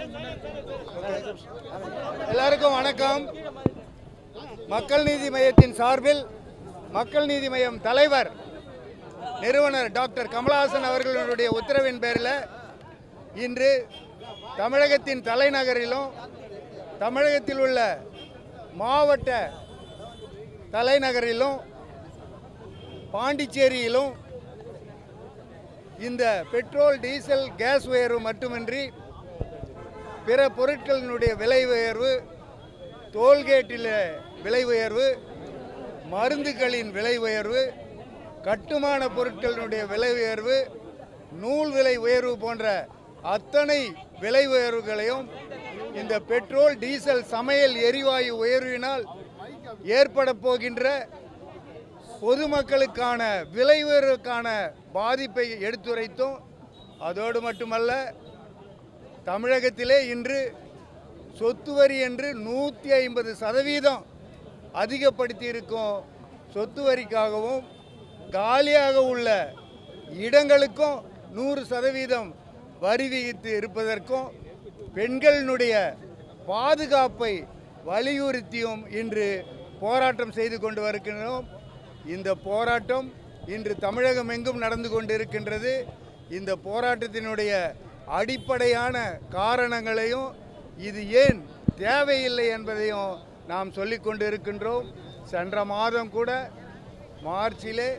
எல்லாருக்கும் வணக்கம் மக்கள் நீதி மையத்தின் சார்பில் மக்கள் நீதி மையம் தலைவர் நிறுவனர் டாக்டர் கமலஹாசன் அவர்களுடைய உத்தரவின் பேரில் இன்று தமிழகத்தின் தலைநகரிலும் தமிழகத்தில் உள்ள மாவட்ட தலைநகரிலும் பாண்டிச்சேரியிலும் இந்த பெட்ரோல் டீசல் கேஸ் உயர்வு மட்டுமின்றி பிற பொருட்களினுடைய விலை உயர்வு டோல்கேட்டில் விலை உயர்வு மருந்துகளின் விலை உயர்வு கட்டுமான பொருட்களினுடைய விலை உயர்வு நூல் விலை உயர்வு போன்ற அத்தனை விலை உயர்வுகளையும் இந்த பெட்ரோல் டீசல் சமையல் எரிவாயு உயர்வினால் ஏற்பட போகின்ற பொதுமக்களுக்கான விலை உயர்வுக்கான பாதிப்பை எடுத்துரைத்தோம் அதோடு மட்டுமல்ல தமிழகத்திலே இன்று சொத்து வரி என்று நூற்றி ஐம்பது சதவீதம் அதிகப்படுத்தி இருக்கும் சொத்து வரிக்காகவும் காலியாக உள்ள இடங்களுக்கும் நூறு சதவீதம் வரி விகித்து இருப்பதற்கும் பெண்களினுடைய பாதுகாப்பை வலியுறுத்தியும் இன்று போராட்டம் செய்து கொண்டு வருகின்றோம் இந்த போராட்டம் இன்று தமிழகம் எங்கும் நடந்து கொண்டிருக்கின்றது இந்த போராட்டத்தினுடைய அடிப்படையான காரணங்களையும் இது ஏன் தேவையில்லை என்பதையும் நாம் சொல்லிக் கொண்டு இருக்கின்றோம் சென்ற மாதம் கூட மார்ச்சிலே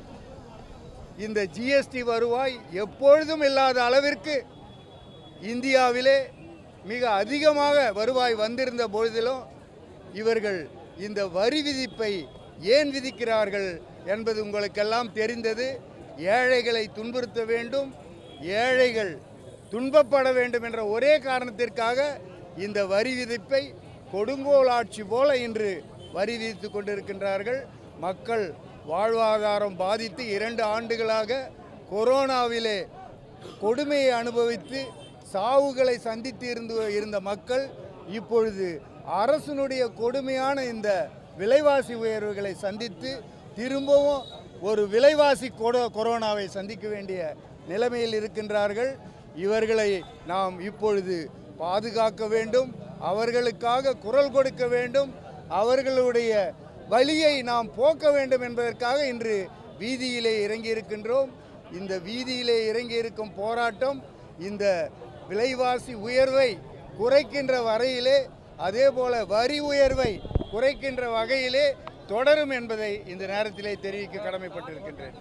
இந்த ஜிஎஸ்டி வருவாய் எப்பொழுதும் இல்லாத அளவிற்கு இந்தியாவிலே மிக அதிகமாக வருவாய் வந்திருந்த பொழுதிலும் இவர்கள் இந்த வரி விதிப்பை ஏன் விதிக்கிறார்கள் என்பது உங்களுக்கெல்லாம் தெரிந்தது ஏழைகளை துன்புறுத்த வேண்டும் ஏழைகள் துன்பப்பட வேண்டும் என்ற ஒரே காரணத்திற்காக இந்த வரி விதிப்பை கொடுங்கோல் ஆட்சி போல இன்று வரி விதித்து கொண்டிருக்கின்றார்கள் மக்கள் வாழ்வாதாரம் பாதித்து இரண்டு ஆண்டுகளாக கொரோனாவிலே கொடுமையை அனுபவித்து சாவுகளை சந்தித்து இருந்து இருந்த மக்கள் இப்பொழுது அரசனுடைய கொடுமையான இந்த விலைவாசி உயர்வுகளை சந்தித்து திரும்பவும் ஒரு விலைவாசி கொட- கொரோனாவை சந்திக்க வேண்டிய நிலைமையில் இருக்கின்றார்கள் இவர்களை நாம் இப்பொழுது பாதுகாக்க வேண்டும் அவர்களுக்காக குரல் கொடுக்க வேண்டும் அவர்களுடைய வலியை நாம் போக்க வேண்டும் என்பதற்காக இன்று வீதியிலே இறங்கி இருக்கின்றோம் இந்த வீதியிலே இறங்கி இருக்கும் போராட்டம் இந்த விலைவாசி உயர்வை குறைக்கின்ற வரையிலே அதே போல வரி உயர்வை குறைக்கின்ற வகையிலே தொடரும் என்பதை இந்த நேரத்திலே தெரிவிக்க கடமைப்பட்டிருக்கின்றேன்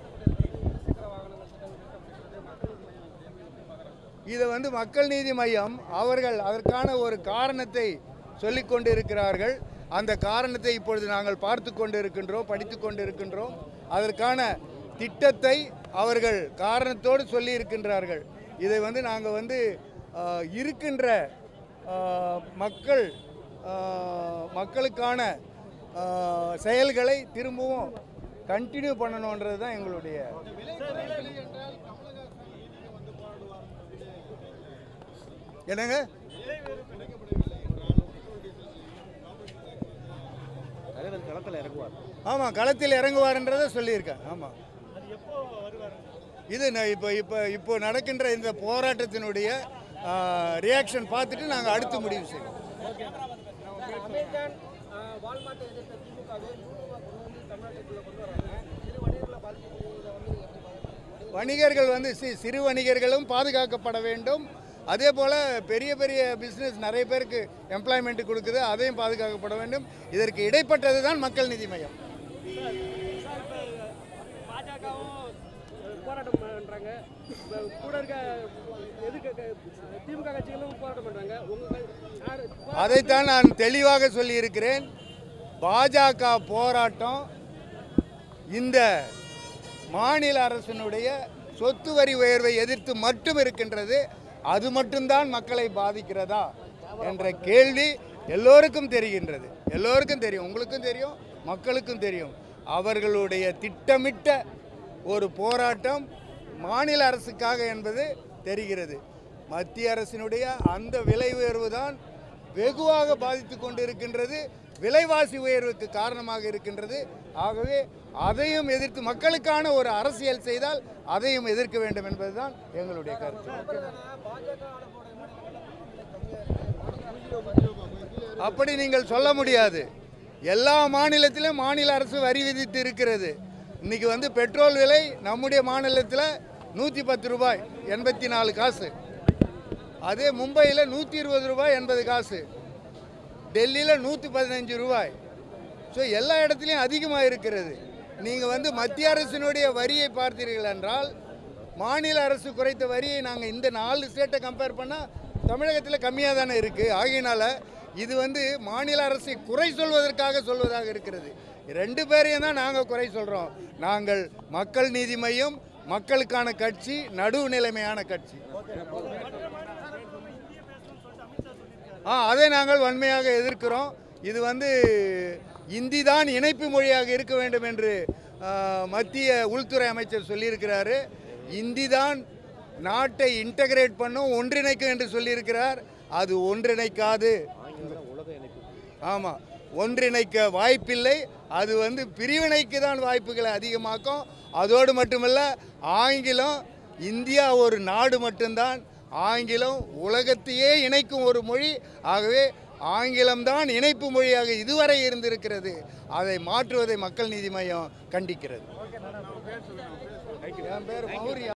இதை வந்து மக்கள் நீதி மையம் அவர்கள் அதற்கான ஒரு காரணத்தை சொல்லிக் கொண்டு இருக்கிறார்கள் அந்த காரணத்தை இப்பொழுது நாங்கள் பார்த்து கொண்டு இருக்கின்றோம் படித்து கொண்டு இருக்கின்றோம் அதற்கான திட்டத்தை அவர்கள் காரணத்தோடு சொல்லி இருக்கின்றார்கள் இதை வந்து நாங்கள் வந்து ஆஹ், இருக்கின்ற ஆஹ், மக்கள் ஆஹ், மக்களுக்கான ஆஹ், செயல்களை திரும்பவும் கண்டினியூ பண்ணணுன்றது தான் எங்களுடைய என்னங்க தலைவர் களத்தில் இறங்குவார் ஆமாம் களத்தில் இறங்குவார்ன்றதை சொல்லியிருக்கேன் ஆமாம் இது ந- இப்போ இப்போ இப்போ நடக்கின்ற இந்த போராட்டத்தினுடைய ரியாக்ஷன் பார்த்துட்டு நாங்கள் அடுத்து முடிவு செய்வோம் அமெரிக்கன் வால்மார்ட்டை எதிர்த்த திமுகவை நூறுரூவா கொண்டு வந்து தமிழ்நாட்டுக்குள்ள கொண்டு வராங்க சிறு வணிகர்களை பாதிக்கக்கூடியதை வந்து எப்படி பாதிக்கும் வணிகர்கள் வந்து சி சிறு வணிகர்களும் பாதுகாக்கப்பட வேண்டும் அதே போல் பெரிய பெரிய பிஸ்னஸ் நிறைய பேருக்கு எம்ப்ளாய்மெண்ட் கொடுக்குது அதையும் பாதுகாக்கப்பட வேண்டும் இதற்கு இடைப்பட்டது தான் மக்கள் நீதி மையம் பாஜகவும் போராட்டம் பண்ணுறாங்க கூட இருக்க எதிர்க்க திமுக கட்சிகளும் போராட்டம் பண்ணுறாங்க உங்கள் யார் அதைத்தான் நான் தெளிவாக சொல்லியிருக்கிறேன் பாஜக போராட்டம் இந்த மாநில அரசினுடைய சொத்து வரி உயர்வை எதிர்த்து மட்டும் இருக்கின்றது அது மட்டும்தான் மக்களை பாதிக்கிறதா என்ற கேள்வி எல்லோருக்கும் தெரிகின்றது எல்லோருக்கும் தெரியும் உங்களுக்கும் தெரியும் மக்களுக்கும் தெரியும் அவர்களுடைய திட்டமிட்ட ஒரு போராட்டம் மாநில அரசுக்காக என்பது தெரிகிறது மத்திய அரசினுடைய அந்த விலை உயர்வு தான் வெகுவாக பாதித்து கொண்டிருக்கின்றது விலைவாசி உயர்வுக்கு காரணமாக இருக்கின்றது ஆகவே அதையும் எதிர்த்து மக்களுக்கான ஒரு அரசியல் செய்தால் அதையும் எதிர்க்க வேண்டும் என்பதுதான் எங்களுடைய கருத்து பாஜக ஆளப்போட மாநிலங்களில் அப்படி நீங்கள் சொல்ல முடியாது எல்லா மாநிலத்திலும் மாநில அரசு வரி விதித்து இருக்கிறது இன்னைக்கு வந்து பெட்ரோல் விலை நம்முடைய மாநிலத்தில் நூற்றி பத்து ரூபாய் எண்பத்தி நாலு காசு அதே மும்பையில் நூற்றி இருபது ரூபாய் எண்பது காசு டெல்லியில் நூற்றி பதினஞ்சு ரூபாய் ஸோ எல்லா இடத்துலையும் அதிகமாக இருக்கிறது நீங்கள் வந்து மத்திய அரசினுடைய வரியை பார்த்தீர்கள் என்றால் மாநில அரசு குறைத்த வரியை நாங்கள் இந்த நாலு ஸ்டேட்டை கம்பேர் பண்ணால் தமிழகத்தில் கம்மியாக தானே இருக்குது ஆகையினால இது வந்து மாநில அரசை குறை சொல்வதற்காக சொல்வதாக இருக்கிறது ரெண்டு பேரையும் தான் நாங்கள் குறை சொல்கிறோம் நாங்கள் மக்கள் நீதி மையம் மக்களுக்கான கட்சி நடுவு நிலைமையான கட்சி ஆ அதை நாங்கள் வன்மையாக எதிர்க்கிறோம் இது வந்து இந்தி தான் இணைப்பு மொழியாக இருக்க வேண்டும் என்று ஆ, மத்திய உள்துறை அமைச்சர் சொல்லியிருக்கிறாரு இந்தி தான் நாட்டை இன்டகிரேட் பண்ணும் ஒன்றிணைக்கும் என்று சொல்லியிருக்கிறார் அது ஒன்றிணைக்காது ஆமாம் ஒன்றிணைக்க வாய்ப்பில்லை அது வந்து பிரிவினைக்கு தான் வாய்ப்புகளை அதிகமாக்கும் அதோடு மட்டுமல்ல ஆங்கிலம் இந்தியா ஒரு நாடு மட்டும்தான் ஆங்கிலம் உலகத்தையே இணைக்கும் ஒரு மொழி ஆகவே ஆங்கிலம்தான் இணைப்பு மொழியாக இதுவரை இருந்திருக்கிறது அதை மாற்றுவதை மக்கள் நீதி மையம் கண்டிக்கிறது என் பேர் மௌரியா